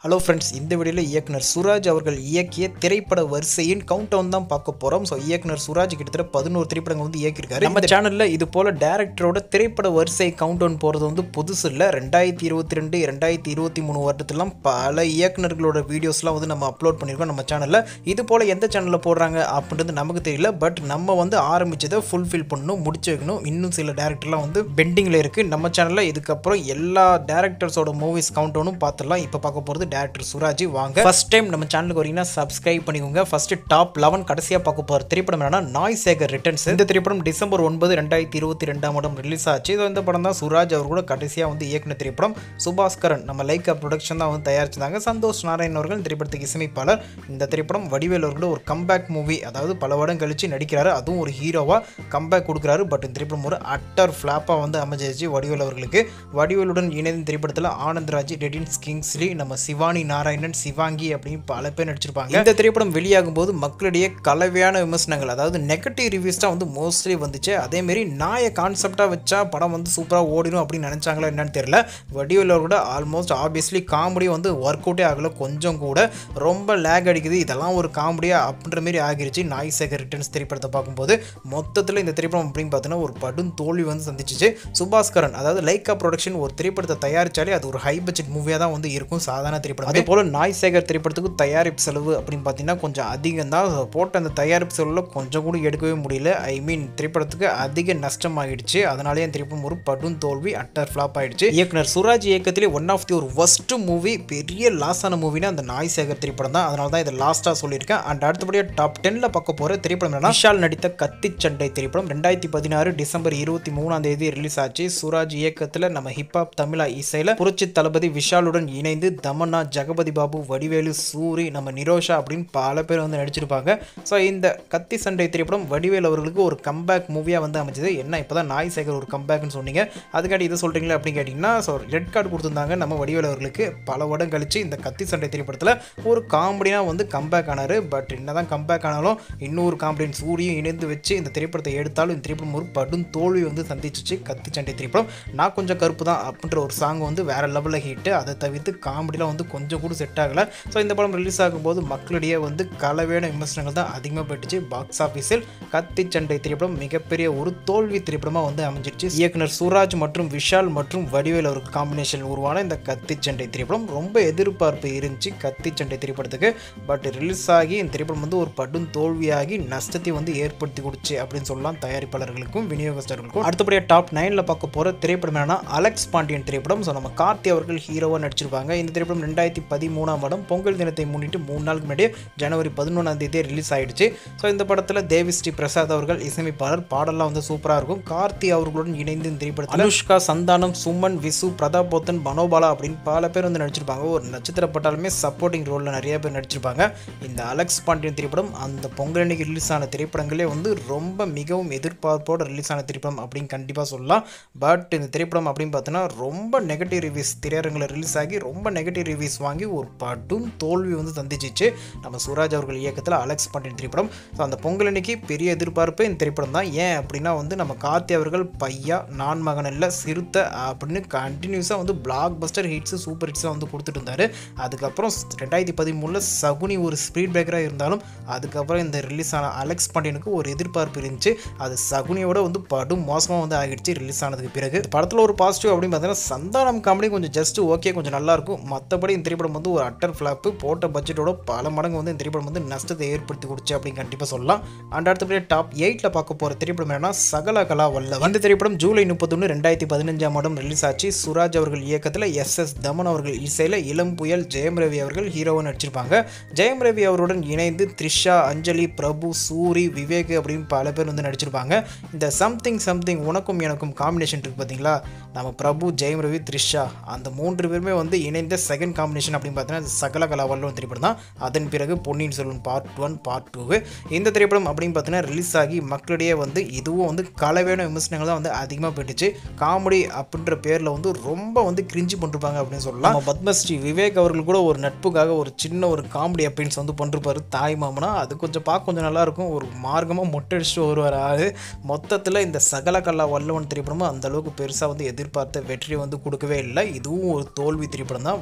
hello friends இந்த வீடியோவில் இயக்குனர் சுராஜ் அவர்கள் இயக்கிய திரைப்பட வரிசையின் கவுண்ட் டவுன் தான் பார்க்க போகிறோம் ஸோ இயக்குனர் சுராஜ் கிட்டத்தட்ட பதினோரு திரைப்படங்கள் வந்து இயக்கியிருக்காரு நம்ம சேனலில் இது போல் டேரக்டரோட திரைப்பட வரிசை கவுண்ட் டவுன் போகிறது வந்து புதுசு இல்லை ரெண்டாயிரத்தி இருபத்தி ரெண்டு ரெண்டாயிரத்தி இருபத்தி மூணு வருடத்துலாம் பல இயக்குனர்களோட வீடியோஸ்லாம் வந்து நம்ம அப்லோட் பண்ணியிருக்கோம் நம்ம சேனலில் இது போல் எந்த சேனலில் போடுறாங்க அப்படின்றது நமக்கு தெரியல பட் நம்ம வந்து ஆரம்பிச்சதை ஃபுல்ஃபில் பண்ணணும் முடிச்சு வைக்கணும் இன்னும் சில டேரக்டர்லாம் வந்து பெண்டிங்கில் இருக்குது நம்ம சேனலில் இதுக்கப்புறம் எல்லா டேரக்டர்ஸோட மூவிஸ் கவுண்ட் டவுனும் பார்த்துடலாம் இப்போ பார்க்க போகிறது டேரக்டர் சுராஜ் வாங்க ஃபர்ஸ்ட் டைம் நம்ம சேனலுக்கு வரீங்கன்னா சப்ஸ்கிரைப் பண்ணிக்கோங்க ஃபர்ஸ்ட் டாப் லெவன் கடைசியாக பார்க்க போகிற திரைப்படம் என்னன்னா நாய் சேகர் ரிட்டர்ன்ஸ் இந்த திரைப்படம் டிசம்பர் ஒன்பது ரெண்டாயிரத்தி இருபத்தி ரெண்டாம் இடம் ரிலீஸ் ஆச்சு இது இந்த படம் தான் சுராஜ் அவர் கூட கடைசியாக வந்து இயக்குன திரைப்படம் சுபாஸ்கரன் நம்ம லைக்கா ப்ரொடக்ஷன் தான் வந்து தயாரிச்சிருந்தாங்க சந்தோஷ் நாராயண் அவர்கள் இந்த திரைப்படத்துக்கு இசையமைப்பாளர் இந்த திரைப்படம் வடிவேல் அவர்களோட ஒரு கம்பேக் மூவி அதாவது பல வருடம் கழிச்சு நடிக்கிறாரு அதுவும் ஒரு ஹீரோவாக கம்பேக் கொடுக்குறாரு பட் இந்த திரைப்படம் ஒரு அட்டர் ஃப்ளாப்பாக வந்து அமைஞ்சிருச்சு வடிவேல் அவர்களுக்கு வடிவேலுடன் இணைந்த திரைப்படத்தில் ஆனந்த்ராஜ் ரெடின்ஸ் கிங்ஸ்லி நம்ம சிவானி நாராயணன் சிவாங்கி அப்படின்னு பல பேர் நடிச்சிருப்பாங்க இந்த திரைப்படம் வெளியாகும் போது மக்களிடையே கலவையான விமர்சனங்கள் அதாவது நெகட்டிவ் ரிவ்யூஸ் தான் வந்து மோஸ்ட்லி வந்துச்சு அதேமாரி நாயை கான்செப்டாக வச்சா படம் வந்து சூப்பராக ஓடிடும் அப்படின்னு நினச்சாங்களா என்னன்னு தெரியல வடிவேல் கூட ஆல்மோஸ்ட் ஆப்வியஸ்லி காமெடி வந்து ஒர்க் அவுட்டே ஆகலை கொஞ்சம் கூட ரொம்ப லேக் அடிக்குது இதெல்லாம் ஒரு காமெடியாக அப்படின்ற மாதிரி ஆகிருச்சு நாய் சேகர் ரிட்டர்ன்ஸ் திரைப்படத்தை பார்க்கும்போது மொத்தத்தில் இந்த திரைப்படம் அப்படின்னு பார்த்தீங்கன்னா ஒரு படும் தோல்வி வந்து சந்திச்சிச்சு சுபாஸ்கரன் அதாவது லைக்கா ப்ரொடக்ஷன் ஒரு திரைப்படத்தை தயாரிச்சாலே அது ஒரு ஹை பட்ஜெட் மூவியாக தான் வந்து இருக்கும் சாதாரண திரைப்படம் அதே போல் நாய் சேகர் திரைப்படத்துக்கு தயாரிப்பு செலவு அப்படின்னு பார்த்தீங்கன்னா கொஞ்சம் அதிகம் தான் போட்ட அந்த தயாரிப்பு செலவில் கொஞ்சம் கூட எடுக்கவே முடியல ஐ மீன் திரைப்படத்துக்கு அதிக நஷ்டம் ஆகிடுச்சு அதனாலே அந்த திரைப்படம் ஒரு படும் தோல்வி அட்டர் ஃப்ளாப் ஆயிடுச்சு இயக்குனர் சுராஜ் இயக்கத்திலே ஒன் ஆஃப் தி ஒரு ஒஸ்ட் மூவி பெரிய லாஸ் ஆன மூவினா அந்த நாய் சேகர் திரைப்படம் தான் அதனால தான் இதை லாஸ்ட்டாக சொல்லியிருக்கேன் அண்ட் அடுத்தபடியாக டாப் டென்னில் பார்க்க போகிற திரைப்படம் என்னன்னா விஷால் நடித்த கத்தி சண்டை திரைப்படம் ரெண்டாயிரத்தி பதினாறு டிசம்பர் இருபத்தி மூணாம் தேதி ரிலீஸ் ஆச்சு சுராஜ் இயக்கத்தில் நம்ம ஹிப்ஹாப் தமிழா இசையில் புரட்சி தளபதி விஷாலுடன் இணைந்து தமன்னா ஜெகபதி பாபு வடிவேலு சூரி நம்ம நிரோஷா அப்படின்னு பல பேர் வந்து நடிச்சிருப்பாங்க ஸோ இந்த கத்தி சண்டை திரைப்படம் வடிவேல் அவர்களுக்கு ஒரு கம்பேக் மூவியாக வந்து அமைச்சது என்ன இப்போ தான் நாய் சேகர் ஒரு கம்பேக்னு சொன்னீங்க அதுக்காண்டி இதை சொல்கிறீங்களா அப்படின்னு கேட்டிங்கன்னா ஸோ ரெட் கார்டு கொடுத்துருந்தாங்க நம்ம வடிவேல் அவர்களுக்கு பல வருடம் கழிச்சு இந்த கத்தி சண்டை திரைப்படத்தில் ஒரு காமெடியாக வந்து கம்பேக் ஆனார் பட் என்னதான் கம்பேக் ஆனாலும் இன்னொரு காமெடியன் சூரியும் இணைந்து வச்சு இந்த திரைப்படத்தை எடுத்தாலும் இந்த திரைப்படம் ஒரு படும் தோல்வி வந்து சந்திச்சிச்சு கத்தி சண்டை திரைப்படம் நான் கொஞ்சம் கருப்பு தான் அப்படின்ற ஒரு சாங் வந்து வேற லெவலில் ஹிட்டு அதை தவிர்த்து காமெடியில் வந்து கொஞ்சம் கூட செட் ஆகலை ஸோ இந்த படம் ரிலீஸ் ஆகும்போது மக்களிடையே வந்து கலவையான விமர்சனங்கள் தான் அதிகமாக போயிடுச்சு பாக்ஸ் ஆஃபீஸில் கத்தி சண்டை திரைப்படம் மிகப்பெரிய ஒரு தோல்வி திரைப்படமாக வந்து அமைஞ்சிருச்சு இயக்குனர் சூராஜ் மற்றும் விஷால் மற்றும் வடிவேல் அவருக்கு காம்பினேஷன் உருவான இந்த கத்தி சண்டை திரைப்படம் ரொம்ப எதிர்பார்ப்பு இருந்துச்சு கத்தி சண்டை திரைப்படத்துக்கு பட் ரிலீஸ் ஆகி இந்த திரைப்படம் வந்து ஒரு படும் தோல்வியாகி நஷ்டத்தை வந்து ஏற்படுத்தி கொடுச்சு அப்படின்னு சொல்லலாம் தயாரிப்பாளர்களுக்கும் விநியோகஸ்தர்களுக்கும் அடுத்தபடியாக டாப் நைனில் பார்க்க போகிற திரைப்படம் என்னன்னா அலெக்ஸ் பாண்டியன் திரைப்படம் ஸோ நம்ம கார்த்தி அவர்கள் ஹீரோவாக நடிச்சிருப்பாங்க இந்த திரைப்படம் ரெண்டாயிரத்தி பதிமூணாம் வருடம் பொங்கல் தினத்தை முன்னிட்டு மூணு நாளுக்கு முன்னாடி ஜனவரி பதினொன்றாம் தேதி ரிலீஸ் ஆயிடுச்சு ஸோ இந்த படத்தில் தேவி ஸ்ரீ பிரசாத் அவர்கள் இசையமைப்பாளர் பாடலாம் வந்து சூப்பராக இருக்கும் கார்த்தி அவர்களுடன் இணைந்து இந்த திரைப்படத்தில் அனுஷ்கா சந்தானம் சுமன் விசு பிரதாப் போத்தன் மனோபாலா அப்படின்னு பல பேர் வந்து நடிச்சிருப்பாங்க ஒரு நட்சத்திர பட்டாலுமே சப்போர்ட்டிங் ரோலில் நிறைய பேர் நடிச்சிருப்பாங்க இந்த அலெக்ஸ் பாண்டியன் திரைப்படம் அந்த பொங்கல் அன்னைக்கு ரிலீஸ் ஆன திரைப்படங்களே வந்து ரொம்ப மிகவும் எதிர்பார்ப்போடு ரிலீஸ் ஆன திரைப்படம் அப்படின்னு கண்டிப்பாக சொல்லலாம் பட் இந்த திரைப்படம் அப்படின்னு பார்த்தோன்னா ரொம்ப நெகட்டிவ் ரிவ்யூஸ் திரையரங்கில் ரிலீஸ் ஆகி ரொம்ப நெகட்டிவ் ரிவ்யூஸ் வாங்கி ஒரு படும் தோல்வி வந்து சந்திச்சிச்சு நம்ம சூராஜ் அவர்கள் இயக்கத்தில் அலெக்ஸ் பாண்டியன் திரைப்படம் ஸோ அந்த பொங்கல் அன்னைக்கு பெரிய எதிர்பார்ப்பு இந்த திரைப்படம் தான் ஏன் அப்படின்னா வந்து நம்ம கார்த்தி அவர்கள் பையா நான் மகன் இல்லை சிறுத்தை அப்படின்னு கண்டினியூஸாக வந்து பிளாக் பஸ்டர் ஹிட்ஸு சூப்பர் ஹிட்ஸ்லாம் வந்து கொடுத்துட்டு இருந்தார் அதுக்கப்புறம் ரெண்டாயிரத்தி பதிமூணில் சகுனி ஒரு ஸ்பீட் பிரேக்கராக இருந்தாலும் அதுக்கப்புறம் இந்த ரிலீஸ் ஆன அலெக்ஸ் பாண்டியனுக்கு ஒரு எதிர்பார்ப்பு இருந்துச்சு அது சகுனியோட வந்து படும் மோசமாக வந்து ஆகிடுச்சு ரிலீஸ் ஆனதுக்கு பிறகு இந்த படத்தில் ஒரு பாசிட்டிவ் அப்படின்னு பார்த்தீங்கன்னா சந்தானம் காமெடி கொஞ்சம் ஜஸ்ட் ஓகே கொஞ்சம் நல்லா இருக்கும் மற்றபடி இந்த திரைப்படம் வந்து ஒரு அட்டர் ஃப்ளாப்பு போட்ட பட்ஜெட்டோட பல மடங்கு வந்து இந்த திரைப்படம் வந்து நஷ்டத்தை ஏற்படுத்தி கொடுச்சு அப்படின்னு கண்டிப்பாக சொல்லலாம் அண்ட் அடுத்தபடியே டாப் எயிட்டில் பார்க்க போகிற திரைப்படம் என்னன்னா சகல கலா வல்லவன் இந்த திரைப்படம் ஜூலை முப்பத்தொன்று ரெண்டாயிரத்தி பதினஞ்சாம் ஆண்டு ரிலீஸ் ஆச்சு சுராஜ் அவர்கள் இயக்கத்தில் எஸ் எஸ் தமன் அவர்கள் இசையில் இளம் புயல் ஜெயம் ரவி அவர்கள் ஹீரோவாக நடிச்சிருப்பாங்க ஜெயம் ரவி அவருடன் இணைந்து த்ரிஷா அஞ்சலி பிரபு சூரி விவேக் அப்படின்னு பல பேர் வந்து நடிச்சிருப்பாங்க இந்த சம்திங் சம்திங் உனக்கும் எனக்கும் காம்பினேஷன் இருக்குது பார்த்தீங்களா நம்ம பிரபு ஜெயம் ரவி த்ரிஷா அந்த மூன்று பேருமே வந்து இணைந்த செகண்ட் காம்பினேஷன் அப்படின்னு பார்த்தீங்கன்னா சகல கலா வல்லவன் திரைப்படம் தான் அதன் பிறகு Ponniyin Selvan part one part two இந்த திரைப்படம் அப்படின்னு பார்த்தீங்கன்னா ரிலீஸ் ஆகி மக்களிடையே வந்து இதுவும் வந்து கலவையான விமர்சனங்கள் தான் வந்து அதிகமாக போயிடுச்சு காமெடி அப்படின்ற பேரில் வந்து ரொம்ப வந்து கிரிஞ்சு பண்ணிருப்பாங்க அப்படின்னு சொல்லலாம் நம்ம பத்மஸ்ரீ விவேக் அவர்கள் கூட ஒரு நட்புக்காக ஒரு சின்ன ஒரு காமெடி அப்பீன்ஸ் வந்து பண்ணிருப்பாரு தாய் மாமனா அது கொஞ்சம் பார்க்க கொஞ்சம் நல்லா இருக்கும் ஒரு மார்க்கமாக மொட்டை அடிச்சுட்டு வருவார் ஆளு மொத்தத்தில் இந்த சகல கல்லா வல்லவன் திரைப்படமும் அந்த அளவுக்கு பெருசாக வந்து எதிர்பார்த்த வெற்றி வந்து கொடுக்கவே இல்லை இதுவும் ஒரு தோல்வி திரைப்படம் தான் வசூல்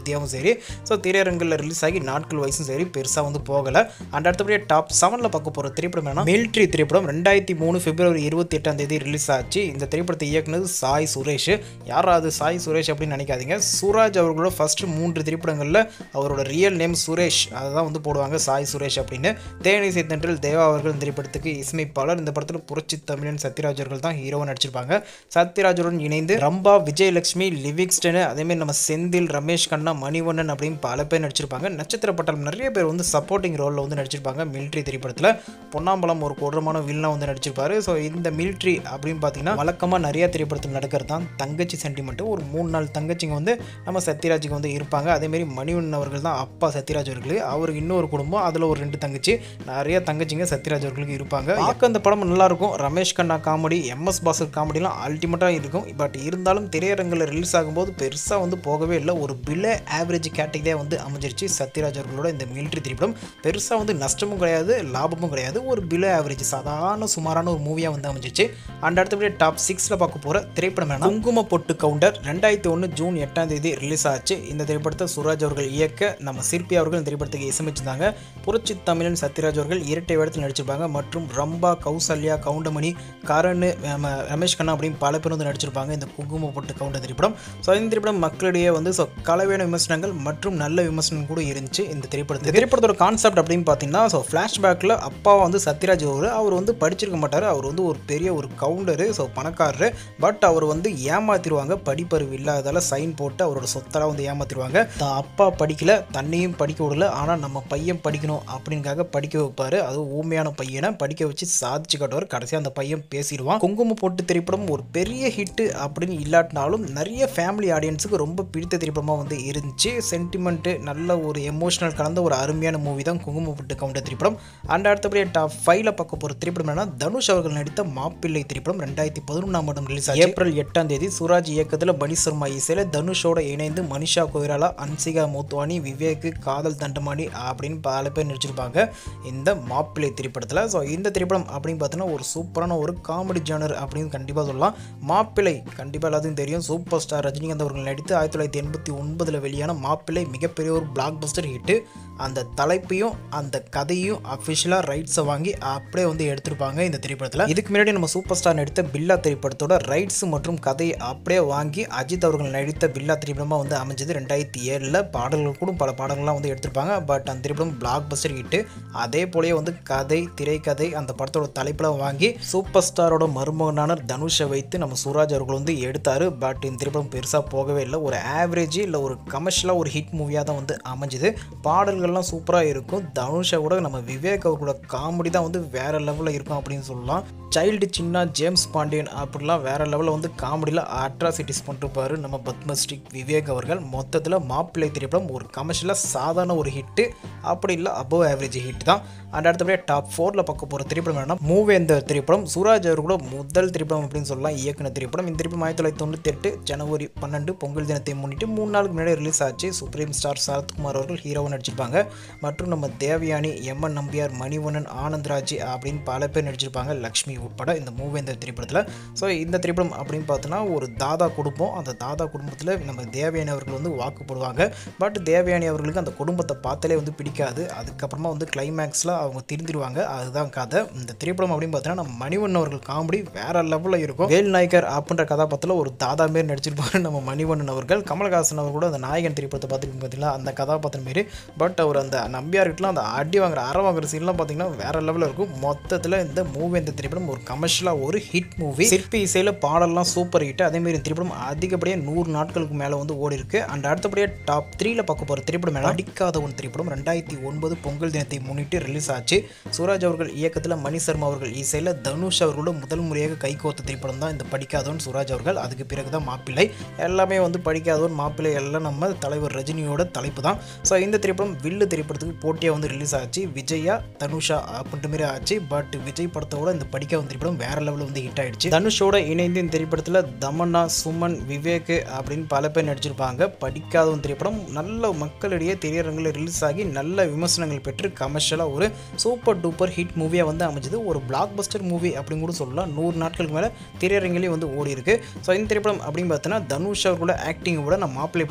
பற்றியாகவும் சரி ஸோ திரையரங்கில் ரிலீஸ் ஆகி நாட்கள் வயசும் சரி பெருசாக வந்து போகலை அண்ட் அடுத்தபடியே டாப் செவனில் பார்க்க போகிற திரைப்படம் என்னன்னா மிலிட்ரி திரைப்படம் ரெண்டாயிரத்தி மூணு பிப்ரவரி இருபத்தி எட்டாம் தேதி ரிலீஸ் ஆச்சு இந்த திரைப்படத்தை இயக்குனது சாய் சுரேஷ் யாராவது சாய் சுரேஷ் அப்படின்னு நினைக்காதீங்க சூராஜ் அவர்களோட ஃபர்ஸ்ட் மூன்று திரைப்படங்களில் அவரோட ரியல் நேம் சுரேஷ் அதை தான் வந்து போடுவாங்க சாய் சுரேஷ் அப்படின்னு தேனிசை தென்றல் தேவா அவர்கள் இந்த திரைப்படத்துக்கு இசையமைப்பாளர் இந்த படத்தில் புரட்சி தமிழன் சத்யராஜ் அவர்கள் தான் ஹீரோவாக நடிச்சிருப்பாங்க சத்யராஜுடன் இணைந்து ரம்பா விஜயலட்சுமி லிவிக்ஸ்டன் அதேமாதிரி நம்ம செந்தில் ரமேஷ் கண்ணா மணிவண்ணன் அப்படின்னு பல பேர் நடிச்சிருப்பாங்க நட்சத்திர பட்டம் நிறைய பேர் வந்து சப்போர்ட்டிங் ரோலில் வந்து நடிச்சிருப்பாங்க மிலிட்ரி திரைப்படத்தில் பொன்னாம்பலம் ஒரு கொடூரமான வில்லனாக வந்து நடிச்சிருப்பாரு ஸோ இந்த மிலிட்ரி அப்படின்னு பார்த்தீங்கன்னா வழக்கமாக நிறைய திரைப்படத்தில் நடக்கிறது தான் தங்கச்சி சென்டிமெண்ட்டு ஒரு மூணு நாள் தங்கச்சிங்க வந்து நம்ம சத்யராஜுக்கு வந்து இருப்பாங்க அதேமாரி மணிவண்ணன் அவர்கள் தான் அப்பா சத்யராஜ் அவர்களுக்கு அவருக்கு இன்னொரு குடும்பம் அதில் ஒரு ரெண்டு தங்கச்சி நிறைய தங்கச்சிங்க சத்யராஜ் அவர்களுக்கு இருப்பாங்க பார்க்க அந்த படம் நல்லா இருக்கும் ரமேஷ் கண்ணா காமெடி எம்எஸ் பாசர் காமெடிலாம் அல்டிமேட்டாக இருக்கும் பட் இருந்தாலும் திரையரங்கில் ரிலீஸ் ஆகும்போது பெருசாக வந்து போகவே இல்லை ஒரு பில ஆவரேஜ் கேட்டகரியாக வந்து அமைஞ்சிருச்சு சத்யராஜ் அவர்களோட இந்த மிலிட்ரி திரைப்படம் பெருசாக வந்து நஷ்டமும் கிடையாது லாபமும் கிடையாது ஒரு பில ஆவரேஜ் சாதாரண சுமாரான ஒரு மூவியாக வந்து அமைஞ்சிச்சு அண்ட் அடுத்தபடி டாப் சிக்ஸில் பார்க்க போகிற திரைப்படம் என்ன குங்கும பொட்டு கவுண்டர் ரெண்டாயிரத்தி ஒன்று ஜூன் எட்டாம் தேதி ரிலீஸ் ஆச்சு இந்த திரைப்படத்தை சுராஜ் அவர்கள் இயக்க நம்ம சிற்பி அவர்கள் இந்த திரைப்படத்துக்கு இசையமைச்சிருந்தாங்க புரட்சி தமிழன் சத்யராஜ் அவர்கள் இரட்டை வேடத்தில் நடிச்சிருப்பாங்க மற்றும் ரம்பா கௌசல்யா கவுண்டமணி கரண் நம்ம ரமேஷ் கண்ணா அப்படின்னு பல பேர் வந்து நடிச்சிருப்பாங்க இந்த குங்கும பொட்டு கவுண்டர் திரைப்படம் ஸோ இந்த திரைப்படம் மக்களிடையே வந்து ஸோ கலவையான விமர்சனங்கள் மற்றும் நல்ல விமர்சனம் கூட இருந்துச்சு இந்த திரைப்படத்தில் இந்த திரைப்படத்தோட கான்செப்ட் அப்படின்னு பார்த்தீங்கன்னா ஸோ ஃப்ளாஷ்பேக்கில் அப்பா வந்து சத்யராஜ் அவர் அவர் வந்து படிச்சிருக்க மாட்டார் அவர் வந்து ஒரு பெரிய ஒரு கவுண்டரு ஸோ பணக்காரரு பட் அவர் வந்து ஏமாத்திடுவாங்க படிப்பறிவு இல்லாததால் சைன் போட்டு அவரோட சொத்தெல்லாம் வந்து ஏமாத்திடுவாங்க தான் அப்பா படிக்கல தன்னையும் படிக்க விடல ஆனால் நம்ம பையன் படிக்கணும் அப்படின்காக படிக்க வைப்பார் அது ஊமையான பையனை படிக்க வச்சு சாதிச்சு காட்டுவார் கடைசியாக அந்த பையன் பேசிடுவான் குங்கும போட்டு திரைப்படம் ஒரு பெரிய ஹிட்டு அப்படின்னு இல்லாட்டினாலும் நிறைய ஃபேமிலி ஆடியன்ஸுக்கு ரொம்ப பிடித்த திரைப்படமாக வந்து இருந்துச்சு சென்டிமெண்ட்டு நல்ல ஒரு எமோஷனல் கலந்த ஒரு அருமையான மூவி தான் குங்கும போட்டு கவுண்டர் திரைப்படம் அண்ட் அடுத்தபடியே டாப் ஃபைவ்ல பார்க்க போகிற திரைப்படம் என்னன்னா தனுஷ் அவர்கள் நடித்த மாப்பிள்ளை திரைப்படம் ரெண்டாயிரத்தி பதினொன்றாம் ஆண்டு ரிலீஸ் ஆச்சு ஏப்ரல் எட்டாம் தேதி சூராஜ் இயக்கத்தில் பனி சர்மா இசையில் தனுஷோட இணைந்து மனிஷா கொய்ராலா அன்சிகா மோத்வானி விவேக் காதல் தண்டமாணி அப்படின்னு பல பேர் நடிச்சிருப்பாங்க இந்த மாப்பிள்ளை திரைப்படத்தில் ஸோ இந்த திரைப்படம் அப்படின்னு பார்த்தீங்கன்னா ஒரு சூப்பரான ஒரு காமெடி ஜானர் அப்படின்னு கண்டிப்பாக சொல்லலாம் மாப்பிள்ளை கண்டிப்பாக எல்லாத்துக்கும் தெரியும் சூப்பர் ஸ்டார் ரஜினிகாந்த் அவர்கள் நடித்து ஆயிரத்தி தொள்ளாயிரத்தி எண்பத்தி ஒன்பதில் வெளியான மாப்பிள்ளை மிகப்பெரிய ஒரு பிளாக் பஸ்டர் ஹிட்டு அந்த தலைப்பையும் அந்த கதையும் அஃபிஷியலாக ரைட்ஸை வாங்கி அப்படியே வந்து எடுத்திருப்பாங்க இந்த திரைப்படத்தில் இதுக்கு முன்னாடி நம்ம சூப்பர் ஸ்டார் நடித்த பில்லா திரைப்படத்தோட ரைட்ஸ் மற்றும் கதையை அப்படியே வாங்கி அஜித் அவர்கள் நடித்த பில்லா திரைப்படமாக வந்து அமைஞ்சது ரெண்டாயிரத்தி ஏழில் பாடல்கள் கூட பல பாடல்கள்லாம் வந்து எடுத்திருப்பாங்க பட் அந்த திரைப்படம் பிளாக் பஸ்டர் ஹிட்டு அதே போலயே வந்து கதை திரைக்கதை அந்த படத்தோட தலைப்பில் வாங்கி சூப்பர் ஸ்டாரோட மருமகனான தனுஷை வைத்து நம்ம சூராஜ் அவர்கள் வந்து எடுத்தார் பட் இந்த திரைப்படம் பெருசாக போகவே இல்லை ஒரு ஆவரேஜ் இல்லை ஒரு கமர்ஷியலாக ஒரு ஹிட் மூவியாக தான் வந்து அமைஞ்சுது பாடல்கள்லாம் சூப்பராக இருக்கும் தனுஷை கூட நம்ம விவேக் அவர்களோட காமெடி தான் வந்து வேறு லெவலில் இருக்கும் அப்படின்னு சொல்லலாம் சைல்டு சின்ன ஜேம்ஸ் பாண்டியன் அப்படிலாம் வேறு லெவலில் வந்து காமெடியில் அட்ராசிட்டிஸ் பண்ணிருப்பாரு நம்ம பத்மஸ்ரீ விவேக் அவர்கள் மொத்தத்தில் மாப்பிள்ளை திரைப்படம் ஒரு கமர்ஷியலாக சாதாரண ஒரு ஹிட்டு அப்படி இல்லை அபவ் ஆவரேஜ் ஹிட் தான் அண்ட் அடுத்தபடியாக டாப் ஃபோரில் பார்க்க போகிற திரைப்படம் என்னன்னா மூவேந்தர் திரைப்படம் சூராஜ் அவர்களோட முதல் திரைப்படம் அப்படின்னு சொல்லலாம் இயக்குன திரைப்படம் இந்த திரைப்படம் ஆயிரத்தி தொள்ளாயிரத்தி தொண்ணூற்றி எட்டு ஜனவரி பன்னெண்டு பொங்கல் தினத்தை முன்னிட்டு மூணு நாளுக்கு முன்னாடி ரிலீஸ் ஆச்சு சுப்ரீம் ஸ்டார் சரத்குமார் அவர்கள் ஹீரோவாக நடிச்சிருப்பாங்க மற்றும் நம்ம தேவயானி எம்என் நம்பியார் மணிவண்ணன் ஆனந்த்ராஜ் அப்படின்னு பல பேர் நடிச்சிருப்பாங்க லக்ஷ்மி உட்பட இந்த மூவேந்தர் திரைப்படத்தில் ஸோ இந்த திரைப்படம் அப்படின்னு பார்த்தோன்னா ஒரு தாதா குடும்பம் அந்த தாதா குடும்பத்தில் நம்ம தேவயானி அவர்கள் வந்து வாக்கு போடுவாங்க பட் தேவயானி அவர்களுக்கு அந்த குடும்பத்தை பார்த்தாலே வந்து பிடிக்காது அதுக்கப்புறமா வந்து கிளைமேக்ஸில் அவங்க திருந்திடுவாங்க அதுதான் கதை இந்த திரைப்படம் அப்படின்னு பார்த்தீங்கன்னா நம்ம மணிவண்ணன் அவர்கள் காமெடி வேற லெவலில் இருக்கும் வேல் நாயக்கர் அப்படின்ற கதாபாத்திரத்தில் ஒரு தாதா மாரி நடிச்சிருப்பாரு நம்ம மணிவண்ணன் அவர்கள் கமல்ஹாசன் அவர் கூட அந்த நாயகன் திரைப்படத்தை பார்த்துருக்கீங்க பார்த்தீங்களா அந்த கதாபாத்திரம் மாரி பட் அவர் அந்த நம்பியார்கிட்டலாம் அந்த அடி வாங்குற அற வாங்குற சீன்லாம் பார்த்தீங்கன்னா வேற லெவலில் இருக்கும் மொத்தத்தில் இந்த மூவி இந்த திரைப்படம் ஒரு கமர்ஷியலாக ஒரு ஹிட் மூவி சிற்பி இசையில் பாடல்லாம் சூப்பர் ஹிட் அதேமாரி இந்த திரைப்படம் அதிகப்படியாக நூறு நாட்களுக்கு மேலே வந்து ஓடி இருக்கு அண்ட் அடுத்தபடியாக டாப் த்ரீல பார்க்க போகிற திரைப்படம் மேலே அடிக்காத ஒன் திரைப்படம் ரெண்டாயிரத்தி ஒன்பது பொங்கல் தினத்தை முன்னிட்டு ரிலீஸ் ஆச்சு சூராஜ் அவர்கள் இயக்கத்தில் மணி சர்மா அவர்கள் இசையில் தனுஷ் அவர்களோட முதல் முறையாக கைகோர்த்த திரைப்படம் தான் இந்த படிக்காதவன் சூராஜ் அவர்கள் அதுக்கு பிறகு தான் மாப்பிள்ளை எல்லாமே வந்து படிக்காதவன் மாப்பிள்ளை எல்லாம் நம்ம தலைவர் ரஜினியோட தலைப்பு தான் ஸோ இந்த திரைப்படம் வில்லு திரைப்படத்துக்கு போட்டியாக வந்து ரிலீஸ் ஆச்சு விஜயா தனுஷா அப்படின்ற மாதிரி ஆச்சு பட் விஜய் படத்தோட இந்த படிக்காதவன் திரைப்படம் வேற லெவலில் வந்து ஹிட் ஆயிடுச்சு தனுஷோட இணைந்து இந்த திரைப்படத்தில் தமன்னா சுமன் விவேக் அப்படின்னு பல பேர் நடிச்சிருப்பாங்க படிக்காதவன் திரைப்படம் நல்ல மக்களிடையே திரையரங்கில் ரிலீஸ் ஆகி நல்ல விமர்சனங்கள் பெற்று கமர்ஷியலாக ஒரு சூப்பர் டூப்பர் ஹிட் மூவியாக வந்து அமைஞ்சது ஒரு பிளாக் பஸ்டர் மூவி அப்படின்னு கூட சொல்லலாம் நூறு நாட்களுக்கு மேலே திரையரங்கிலே வந்து ஓடி இருக்கு ஸோ இந்த திரைப்படம் அப்படின்னு பார்த்தீங்கன்னா தனுஷ் அவர்களோட ஆக்டிங் விட நான் மாப்பிள்ளை படத்தில் சொன்ன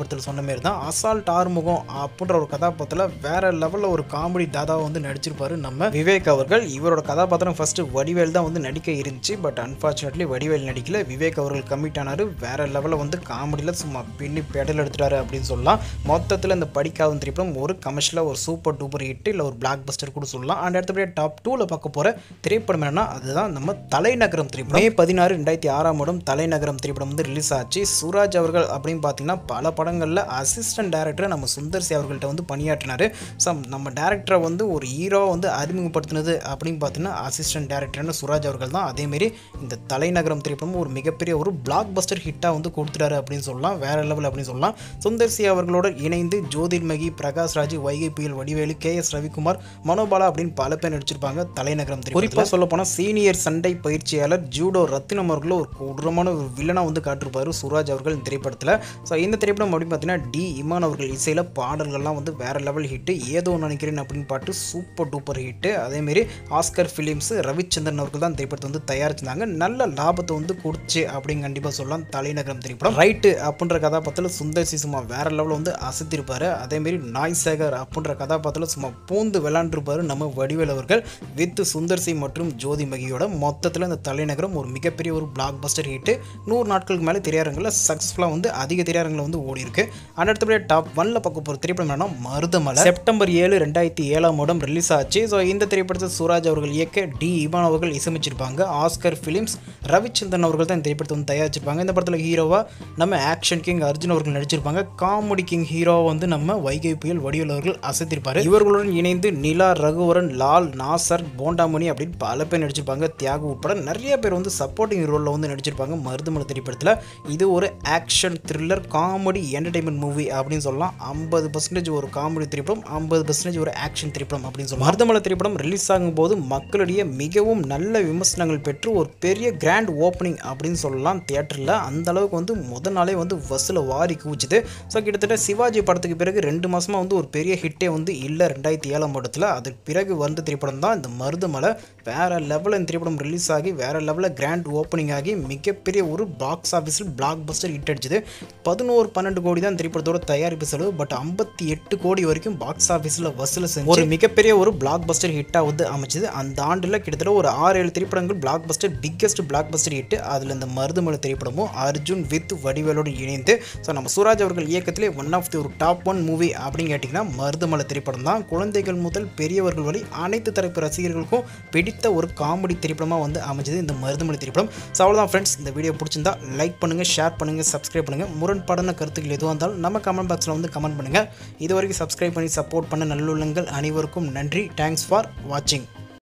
மாரி தான் அசால்ட் ஆறுமுகம் அப்படின்ற ஒரு கதாபாத்திரத்தில் வேற லெவலில் ஒரு காமெடி தாதாவை வந்து நடிச்சிருப்பாரு நம்ம விவேக் அவர்கள் இவரோட கதாபாத்திரம் ஃபர்ஸ்ட் வடிவேல் தான் வந்து நடிக்க இருந்துச்சு பட் அன்ஃபார்ச்சுனேட்லி வடிவேல் நடிக்கல விவேக் அவர்கள் கமிட் ஆனாரு வேற லெவலில் வந்து காமெடியில் சும்மா பின்னி பெடல் எடுத்துட்டாரு அப்படின்னு சொல்லலாம் மொத்தத்தில் இந்த படிக்காத திரைப்படம் ஒரு கமர்ஷியலாக ஒரு சூப்பர் டூப்பர் ஹிட் இல்லை ஒரு பிளாக் பஸ்டர் கூட சொல்லலாம் அண்ட் அடுத்தபடியாக டாப் டூவில் பார்க்க போகிற திரைப்படம் என்னன்னா அதுதான் நம்ம தலைநகரம் திரைப்படம் மே பதினாறு ரெண்டாயிரத்தி ஆறாம் இடம் தலைநகரம் திரைப்படம் வந்து ரிலீஸ் ஆச்சு சூராஜ் அவர்கள் அப்படின்னு பார்த்தீங்கன்னா பல படங்களில் அசிஸ்டன்ட் டேரக்டர் நம்ம சுந்தர் சி அவர்கள்ட்ட வந்து பணியாற்றினார் ஸோ நம்ம டேரக்டரை வந்து ஒரு ஹீரோவை வந்து அறிமுகப்படுத்தினது அப்படின்னு பார்த்தீங்கன்னா அசிஸ்டன்ட் டேரக்டர்னு சுராஜ் அவர்கள் தான் அதேமாரி இந்த தலைநகரம் திரைப்படம் ஒரு மிகப்பெரிய ஒரு பிளாக் பஸ்டர் ஹிட்டாக வந்து கொடுத்துட்டாரு அப்படின்னு சொல்லலாம் வேற லெவல் அப்படின்னு சொல்லலாம் சுந்தர் சி அவர்களோட இணைந்து ஜோதிர்மகி பிரகாஷ் ராஜ் வைகை புயல் வடிவேலு கே எஸ் ரவிக்குமார் மனோபாலா அப்படின்னு பல பேர் நடிச்சிருப்பாங்க தலைநகரம் குறிப்பாக சொல்ல போனால் சீனியர் சண்டை பயிற்சியாளர் ஜூடோ ரத்தினம் அவர்கள் ஒரு கொடூரமான ஒரு வில்லனாக வந்து காட்டிருப்பாரு சுராஜ் அவர்கள் இந்த திரைப்படத்தில் ஸோ இந்த திரைப்படம் அப்படின்னு பார்த்தீங்கன்னா டி இமான் அவர்கள் இசையில் பாடல்கள்லாம் வந்து வேற லெவல் ஹிட்டு ஏதோ நினைக்கிறேன் அப்படின்னு பாட்டு சூப்பர் டூப்பர் ஹிட்டு அதேமாரி ஆஸ்கர் ஃபிலிம்ஸ் ரவிச்சந்திரன் அவர்கள் தான் திரைப்படத்தை வந்து தயாரிச்சிருந்தாங்க நல்ல லாபத்தை வந்து கொடுத்து அப்படின்னு கண்டிப்பாக சொல்லலாம் தலைநகரம் திரைப்படம் ரைட்டு அப்படின்ற கதாபாத்திரத்தில் சுந்தர் சி சும்மா வேற லெவலில் வந்து அசத்திருப்பாரு அதேமாரி நாய் சேகர் அப்படின்ற கதாபாத்திரத்தில் சும்மா பூந்து விளாண்டுருப்பாரு நம்ம வடிவேல் அவர்கள் வித் சுந்தர் சி மற்றும் ஜோதி மகியோட மொத்தத்தில் இந்த தலைநகரம் ஒரு மிகப்பெரிய ஒரு பிளாக் பஸ்டர் ஹிட்டு நூறு நாட்களுக்கு மேலே திரையரங்கில் சக்ஸஸ்ஃபுல்லாக வந்து அதிக திரையரங்கில் வந்து ஓடி இருக்கு அண்ட் அடுத்தபடியாக டாப் ஒன்ல பார்க்க போகிற திரைப்படம் என்னன்னா மருதமலை செப்டம்பர் ஏழு ரெண்டாயிரத்தி ஏழாம் வருடம் ரிலீஸ் ஆச்சு ஸோ இந்த திரைப்படத்தை சூராஜ் அவர்கள் இயக்க டி இமான் அவர்கள் இசையமைச்சிருப்பாங்க ஆஸ்கர் ஃபிலிம்ஸ் ரவிச்சந்திரன் அவர்கள் தான் இந்த திரைப்படத்தை வந்து தயாரிச்சிருப்பாங்க இந்த படத்தில் ஹீரோவா நம்ம ஆக்ஷன் கிங் அர்ஜுன் அவர்கள் நடிச்சிருப்பாங்க காமெடி கிங் ஹீரோ வந்து நம்ம வைகை புயல் வடிவேல் அவர்கள் அசைத்திருப்பாரு இவர்களுடன் இணைந்து நிலா ரகுவரன் லால் நாசர் போண்டாமணி அப்படின்னு பல பேர் நடிச்சிருப்பாங்க தியாகு உட்பட நிறைய பேர் வந்து சப்போர்ட்டிங் ரோலில் வந்து நடிச்சிருப்பாங்க மருதுமலை திரைப்படத்தில் இது ஒரு action thriller comedy entertainment movie அப்படின்னு சொல்லலாம் ஐம்பது பர்சன்டேஜ் ஒரு காமெடி திரைப்படம் ஐம்பது பர்சன்டேஜ் ஒரு ஆக்ஷன் திரைப்படம் அப்படின்னு சொல்லலாம் மருதமலை திரைப்படம் ரிலீஸ் ஆகும்போது மக்களிடையே மிகவும் நல்ல விமர்சனங்கள் பெற்று ஒரு பெரிய கிராண்ட் ஓப்பனிங் அப்படின்னு சொல்லலாம் தியேட்டரில் அந்த அளவுக்கு வந்து முதல் நாளே வந்து வசூலை வாரி குவிச்சுது ஸோ கிட்டத்தட்ட சிவாஜி படத்துக்கு பிறகு ரெண்டு மாசமா வந்து ஒரு பெரிய ஹிட்டே வந்து இல்லை ரெண்டாயிரத்தி ஏழாம் படத்தில் அதுக்கு பிறகு வந்த திரைப்படம் தான் இந்த மருதமலை வேற லெவலில் இந்த திரைப்படம் ரிலீஸ் ஆகி வேற லெவலில் கிராண்ட் ஓப்பனிங் ஆகி மிகப்பெரிய ஒரு பாக்ஸ் ஆஃபீஸில் பிளாக் பஸ்டர் ஹிட் அடிச்சது பதினோரு பன்னெண்டு கோடி தான் திரைப்படத்தோட தயாரிப்பு செலவு பட் ஐம்பத்தி எட்டு கோடி வரைக்கும் பாக்ஸ் ஆஃபீஸில் வசூல் செஞ்சு ஒரு மிகப்பெரிய ஒரு பிளாக் பஸ்டர் ஹிட்டாக வந்து அமைச்சது அந்த ஆண்டில் கிட்டத்தட்ட ஒரு ஆறு ஏழு திரைப்படங்கள் blockbuster biggest blockbuster hit அதில் இந்த மருதுமலை திரைப்படமும் அர்ஜுன் வித் வடிவேலோடு இணைந்து ஸோ நம்ம சூராஜ் அவர்கள் இயக்கத்திலே ஒன் ஆஃப் தி ஒரு டாப் ஒன் மூவி அப்படின்னு கேட்டிங்கன்னா மருதுமலை திரைப்படம் தான் குழந்தைகள் முதல் பெரியவர்கள் வரை அனைத்து தரப்பு ரசிகர்களுக்கும் பிடித்த ஒரு காமெடி திரைப்படமாக வந்து அமைஞ்சது இந்த மருதுமலை திரைப்படம் ஸோ அவ்வளோதான் ஃப்ரெண்ட்ஸ் இந்த வீடியோ பிடிச்சிருந்தா லைக் பண்ணுங்கள் ஷேர் பண்ணுங்கள் சப்ஸ்கிரைப் பண்ணுங்கள் முரண்பாடான கருத்துக்கள் எதுவாக இருந்தாலும் நம்ம கமெண்ட் பாக்ஸில் வந்து கமெண்ட் பண்ணுங்கள் இது வரைக்கும் சப்ஸ்கிரைப் பண்ணி சப்போர்ட் பண்ண நல்லுள்ளங்கள் அனைவருக்கும் நன்றி தேங்க்ஸ் ஃபார் வாட்சிங்